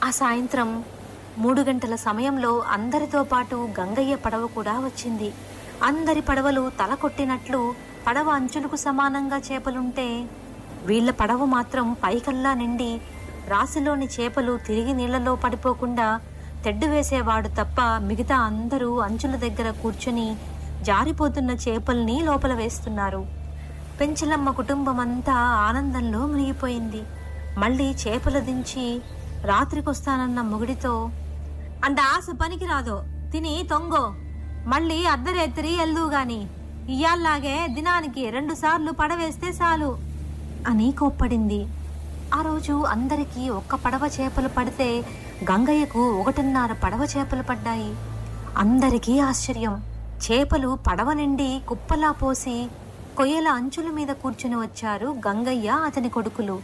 ఆ సాయంత్రం మూడు గంటల సమయంలో అందరితో పాటు గంగయ్య పడవ కూడా వచ్చింది అందరి పడవలు తల కొట్టినట్లు పడవ అంచులకు సమానంగా చేపలుంటే వీళ్ళ పడవ మాత్రం పైకల్లా నిండి రాశిలోని చేపలు తిరిగి నీళ్లలో పడిపోకుండా తెడ్డు వేసేవాడు తప్ప మిగతా అందరూ అంచుల దగ్గర కూర్చుని జారిపోతున్న చేపల్ని లోపల వేస్తున్నారు పెంచలమ్మ కుటుంబం అంతా ఆనందంలో మునిగిపోయింది మళ్ళీ చేపలు దించి రాత్రికొస్తానన్న మొగుడితో అంత ఆశ పనికి రాదో తిని తొంగో మళ్ళీ అర్ధరేత్రి ఎల్లు గాని ఇయ్యాల్లాగే దినానికి రెండు సార్లు పడవేస్తే చాలు అని కోప్పడింది ఆ రోజు అందరికీ ఒక్క పడవ చేపలు పడితే గంగయ్యకు ఒకటిన్నర పడవ చేపలు పడ్డాయి అందరికీ ఆశ్చర్యం చేపలు పడవ నిండి కుప్పలా పోసి కొయ్యల అంచుల మీద కూర్చుని వచ్చారు గంగయ్య అతని కొడుకులు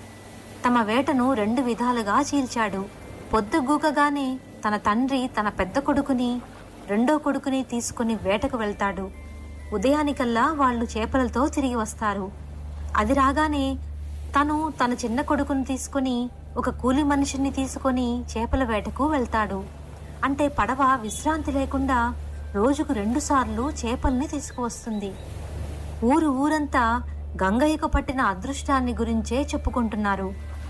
తమ వేటను రెండు విధాలుగా చీల్చాడు పొద్దుగూకగానే తన తండ్రి తన పెద్ద కొడుకుని రెండో కొడుకుని తీసుకుని వేటకు వెళ్తాడు ఉదయానికల్లా వాళ్ళు చేపలతో తిరిగి వస్తారు అది రాగానే తను తన చిన్న కొడుకుని తీసుకుని ఒక కూలి మనిషిని తీసుకొని చేపల వేటకు వెళ్తాడు అంటే పడవ విశ్రాంతి లేకుండా రోజుకు రెండుసార్లు చేపల్ని తీసుకువస్తుంది ఊరు ఊరంతా గంగయ్యకు పట్టిన అదృష్టాన్ని గురించే చెప్పుకుంటున్నారు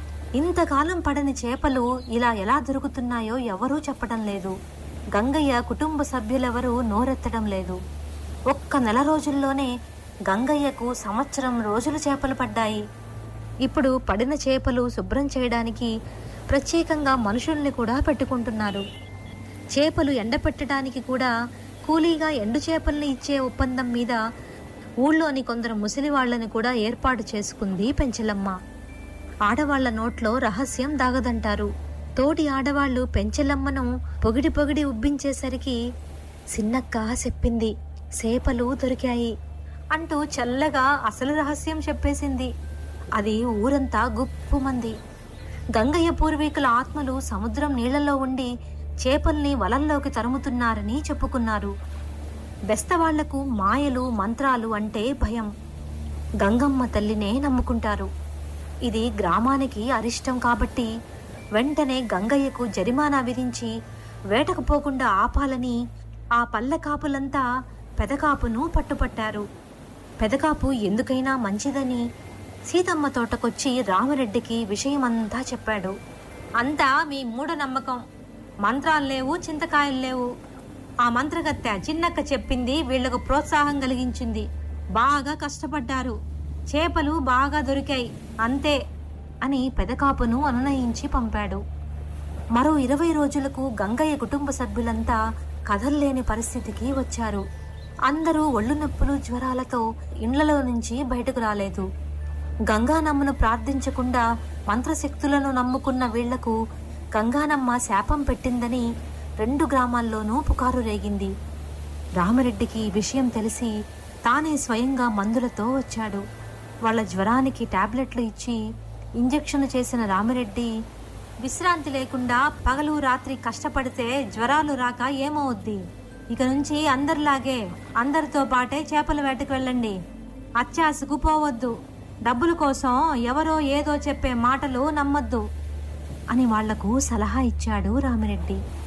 ఇంతకాలం పడని చేపలు ఇలా ఎలా దొరుకుతున్నాయో ఎవరూ చెప్పడం లేదు గంగయ్య కుటుంబ సభ్యులెవరూ నోరెత్తడం లేదు ఒక్క నెల రోజుల్లోనే గంగయ్యకు సంవత్సరం రోజులు చేపలు పడ్డాయి ఇప్పుడు పడిన చేపలు శుభ్రం చేయడానికి ప్రత్యేకంగా మనుషుల్ని కూడా పెట్టుకుంటున్నారు చేపలు ఎండపెట్టడానికి కూడా కూలీగా ఎండు చేపల్ని ఇచ్చే ఒప్పందం మీద ఊళ్ళోని కొందరు ముసలి వాళ్ళని కూడా ఏర్పాటు చేసుకుంది పెంచలమ్మ ఆడవాళ్ల నోట్లో రహస్యం దాగదంటారు తోటి ఆడవాళ్లు పెంచలమ్మను పొగిడి పొగిడి ఉబ్బించేసరికి సిన్నక్క చెప్పింది సేపలు దొరికాయి అంటూ చల్లగా అసలు రహస్యం చెప్పేసింది అది ఊరంతా గుప్పుమంది గంగయ్య పూర్వీకుల ఆత్మలు సముద్రం నీళ్లలో ఉండి చేపల్ని వలల్లోకి తరుముతున్నారని చెప్పుకున్నారు బెస్తవాళ్లకు మాయలు మంత్రాలు అంటే భయం గంగమ్మ తల్లినే నమ్ముకుంటారు ఇది గ్రామానికి అరిష్టం కాబట్టి వెంటనే గంగయ్యకు జరిమానా విధించి వేటకు పోకుండా ఆపాలని ఆ పల్లె కాపులంతా పెదకాపును పట్టుపట్టారు పెదకాపు ఎందుకైనా మంచిదని సీతమ్మ తోటకొచ్చి రామరెడ్డికి విషయమంతా చెప్పాడు అంతా మీ మూఢనమ్మకం మంత్రాలు లేవు చింతకాయలు లేవు ఆ మంత్రగత్తె చిన్నక్క చెప్పింది వీళ్లకు ప్రోత్సాహం కలిగించింది బాగా కష్టపడ్డారు చేపలు బాగా దొరికాయి అంతే అని పెదకాపును అనునయించి పంపాడు మరో ఇరవై రోజులకు గంగయ్య కుటుంబ సభ్యులంతా కదల్లేని పరిస్థితికి వచ్చారు అందరూ ఒళ్ళు నొప్పులు జ్వరాలతో ఇండ్లలో నుంచి బయటకు రాలేదు గంగానమ్మను ప్రార్థించకుండా మంత్రశక్తులను నమ్ముకున్న వీళ్లకు గంగానమ్మ శాపం పెట్టిందని రెండు గ్రామాల్లోనూ పుకారు రేగింది రామరెడ్డికి ఈ విషయం తెలిసి తానే స్వయంగా మందులతో వచ్చాడు వాళ్ళ జ్వరానికి టాబ్లెట్లు ఇచ్చి ఇంజెక్షన్ చేసిన రామరెడ్డి విశ్రాంతి లేకుండా పగలు రాత్రి కష్టపడితే జ్వరాలు రాక ఏమవుద్ది ఇక నుంచి అందరిలాగే అందరితో పాటే చేపల వేటకు వెళ్ళండి అత్యాశకు పోవద్దు డబ్బుల కోసం ఎవరో ఏదో చెప్పే మాటలు నమ్మద్దు అని వాళ్లకు సలహా ఇచ్చాడు రామిరెడ్డి